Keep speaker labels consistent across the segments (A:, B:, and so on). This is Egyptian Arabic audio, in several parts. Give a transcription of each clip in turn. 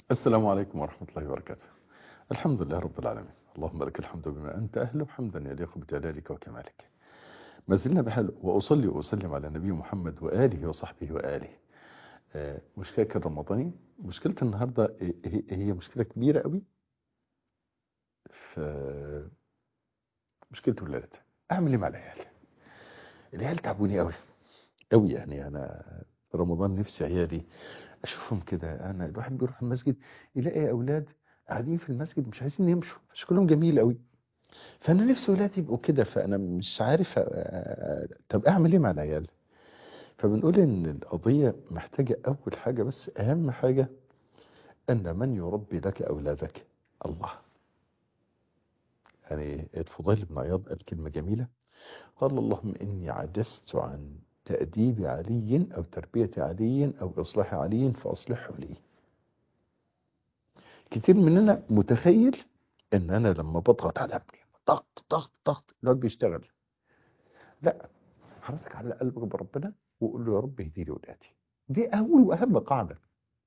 A: السلام عليكم ورحمة الله وبركاته الحمد لله رب العالمين اللهم لك الحمد بما أنت أهله حمدا يليق بجلالك وكمالك ما زلنا بحال وأصلي وأسلم على نبي محمد وآله وصحبه وآله آه، مشكلة الرمضاني مشكلة النهاردة هي هي مشكلة كبيرة قوي في مشكلة الولاد أعمل إيه مع العيال العيال تعبوني قوي قوي يعني أنا في رمضان نفسي عيالي اشوفهم كده انا الواحد بيروح المسجد يلاقي اولاد قاعدين في المسجد مش عايزين يمشوا شكلهم جميل قوي فانا نفسي ولادي يبقوا كده فانا مش عارف أ- طب اعمل ايه مع العيال فبنقول ان القضيه محتاجه اول حاجه بس اهم حاجه ان من يربي لك اولادك الله يعني الفضيل بن عياض قال كلمه جميله قال اللهم اني عجزت عن تأديب علي أو تربية علي أو إصلاح علي فأصلحه لي كتير مننا متخيل ان انا لما بضغط على ابني ضغط ضغط ضغط الواد بيشتغل لا حضرتك على قلبك بربنا وقول له يا رب اهدي لي ولادي دي اول واهم قاعده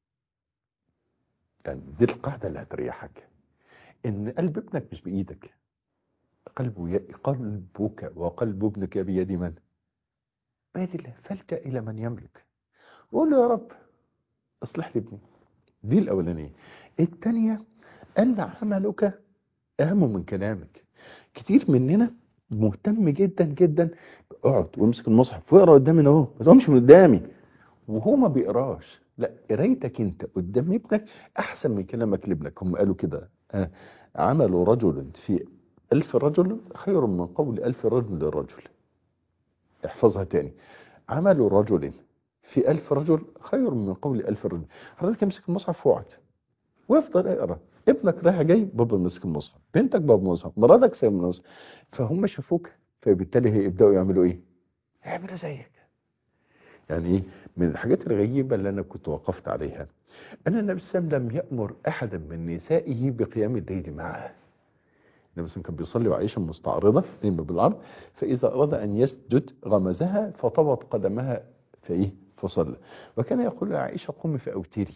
A: يعني دي القاعده اللي هتريحك ان قلب ابنك مش بايدك قلبه ي... قلبك وقلب ابنك بيد من؟ بيد الله فالجا الى من يملك وقول له يا رب اصلح لي ابني دي الاولانيه الثانيه ان عملك اهم من كلامك كتير مننا مهتم جدا جدا اقعد وامسك المصحف واقرا قدامي اهو ما تقومش من قدامي وهو ما بيقراش لا قرايتك انت قدام ابنك احسن من كلامك لابنك هم قالوا كده آه، عمل رجل في ألف رجل خير من قول ألف رجل للرجل احفظها تاني عمل رجل في ألف رجل خير من قول ألف رجل حضرتك امسك المصحف واقعد وافضل اقرا ابنك رايح جاي بابا ماسك المصحف بنتك بابا مصحف مراتك سايب المصحف فهم شافوك فبالتالي هيبداوا يعملوا ايه يعملوا زيك يعني ايه من الحاجات الغريبه اللي انا كنت وقفت عليها ان النبي صلى الله عليه وسلم لم يامر احدا من نسائه بقيام الليل معه النبي صلى الله عليه وسلم كان بيصلي وعائشه مستعرضه نايمه بالعرض فاذا اراد ان يسجد غمزها فطبت قدمها فايه فصلى وكان يقول لعائشه قومي فاوتري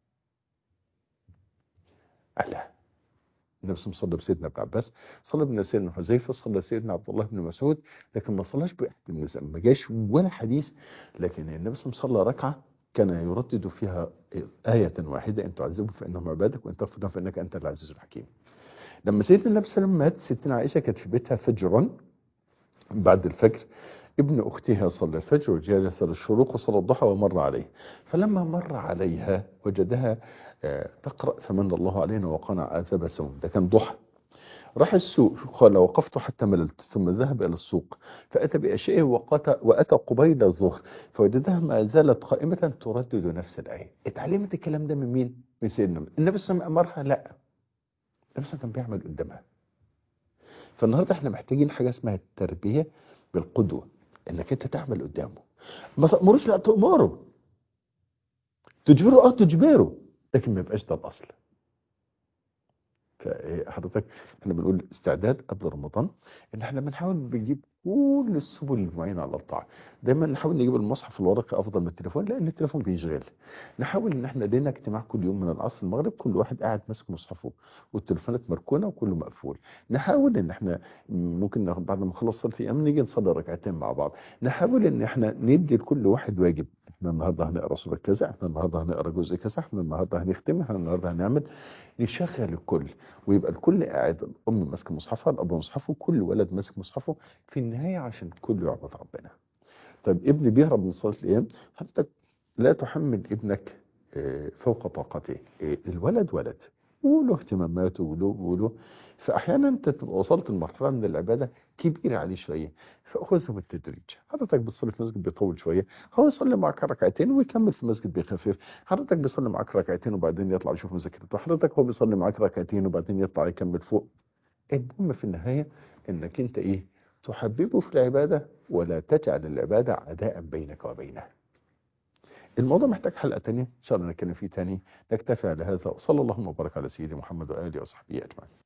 A: ألا النبي صلى الله عليه وسلم بسيدنا ابن عباس صلى بنا سيدنا حذيفه صلى سيدنا عبد الله بن مسعود لكن ما صلاش باحد النساء ما جاش ولا حديث لكن النبي صلى الله عليه وسلم صلى ركعه كان يردد فيها آية واحدة إن تعذبهم فإنهم عبادك وإن تغفر لهم فإنك أنت العزيز الحكيم. لما سيدنا النبي صلى الله عليه وسلم مات ستنا عائشة كانت في بيتها فجرا بعد الفجر ابن أختها صلى الفجر وجلس للشروق وصلى الضحى ومر عليه فلما مر عليها وجدها آه، تقرأ فمن الله علينا وقنا عذاب سوم ده كان ضحى راح السوق قال وقفت حتى مللت ثم ذهب إلى السوق فأتى بأشياء وقت وأتى قبيل الظهر فوجدها ما زالت قائمة تردد نفس الآية اتعلمت الكلام ده من مين؟ من سيدنا النبي النبي صلى الله عليه وسلم أمرها لا النبي صلى الله عليه وسلم كان بيعمل قدامها فالنهارده احنا محتاجين حاجه اسمها التربيه بالقدوه انك انت تعمل قدامه ما تامروش لا تامره تجبره اه تجبره لكن ما يبقاش ده الاصل فحضرتك احنا بنقول استعداد قبل رمضان ان احنا بنحاول بنجيب كل السبل المعينه على الطاعه دايما نحاول نجيب المصحف الورقي افضل من التليفون لان التليفون بيشغل نحاول ان احنا لنا اجتماع كل يوم من العصر المغرب كل واحد قاعد ماسك مصحفه والتليفونات مركونه وكله مقفول نحاول ان احنا ممكن ناخد- بعد ما نخلص صلاه الايام نيجي نصلي ركعتين مع بعض نحاول ان احنا ندي لكل واحد واجب احنا النهارده هنقرا سوره كذا احنا النهارده هنقرا جزء كذا احنا النهارده هنختم احنا النهارده هنعمل نشغل الكل ويبقى الكل قاعد الام ماسكه مصحفها الاب مصحفه كل ولد ماسك مصحفه في النهايه عشان الكل يعبد ربنا طيب ابني بيهرب من صلاه الايام حضرتك لا تحمل ابنك آه، فوق طاقته آه، الولد ولد وله اهتماماته وله وله فاحيانا انت تبقى وصلت لمرحله من العباده كبيره عليه شويه فاخذها بالتدريج حضرتك بتصلي في مسجد بيطول شويه هو يصلي معك ركعتين ويكمل في مسجد بيخفف حضرتك بيصلي معك ركعتين وبعدين يطلع يشوف مذاكرته حضرتك هو بيصلي معك ركعتين وبعدين يطلع يكمل فوق المهم في النهايه انك انت ايه تحببه في العباده ولا تجعل العباده عداء بينك وبينه الموضوع محتاج حلقه تانية ان شاء الله نتكلم فيه تاني نكتفي على هذا وصلى اللهم وبارك على سيدنا محمد واله وصحبه اجمعين